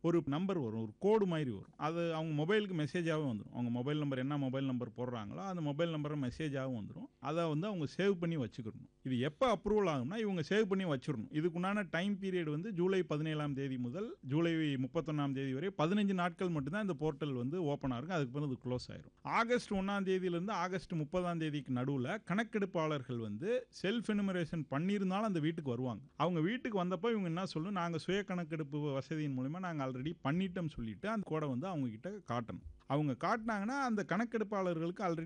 ஒரு நம்பர் வரும் ஒரு கோடு மாதிரி வரும் அது அவங்க மொபைலுக்கு மெசேஜாகவே வந்துடும் அவங்க மொபைல் நம்பர் என்ன மொபைல் நம்பர் போடுறாங்களோ அந்த மொபைல் நம்பரை மெசேஜாகவும் வந்துடும் அதை வந்து அவங்க சேவ் பண்ணி வச்சுக்கணும் இது எப்போ அப்ரூவல் ஆகும்னா இவங்க சேவ் பண்ணி வச்சிடணும் இதுக்குண்டான டைம் பீரியட் வந்து ஜூலை பதினேழாம் தேதி முதல் ஜூலை முப்பத்தொன்னாம் தேதி வரை பதினஞ்சு நாட்கள் மட்டும்தான் இந்த போர்ட்டல் வந்து ஓப்பன் ஆகும் அதுக்கு பிறகு அது க்ளோஸ் ஆயிரும் ஆகஸ்ட் ஒன்றாம் தேதியிலிருந்து ஆகஸ்ட் முப்பதாம் தேதிக்கு நடுவில் கணக்கெடுப்பாளர்கள் வந்து செல்ஃப் எனுமரேஷன் பண்ணியிருந்தாலும் அந்த வீட்டுக்கு வருவாங்க அவங்க வீட்டுக்கு வந்தப்போ இவங்க என்ன சொல்லணும் நாங்கள் சுய கணக்கெடுப்பு வசதியின் மூலிமா நாங்கள் ஆல்ரெடி பண்ணிட்டோம் சொல்லிட்டு அந்த கோடை வந்து அவங்க கிட்ட காட்டணும் அவங்க காட்டினாங்கன்னா அந்த கணக்கெடுப்பாளர்களுக்கு ஆல்ரெடி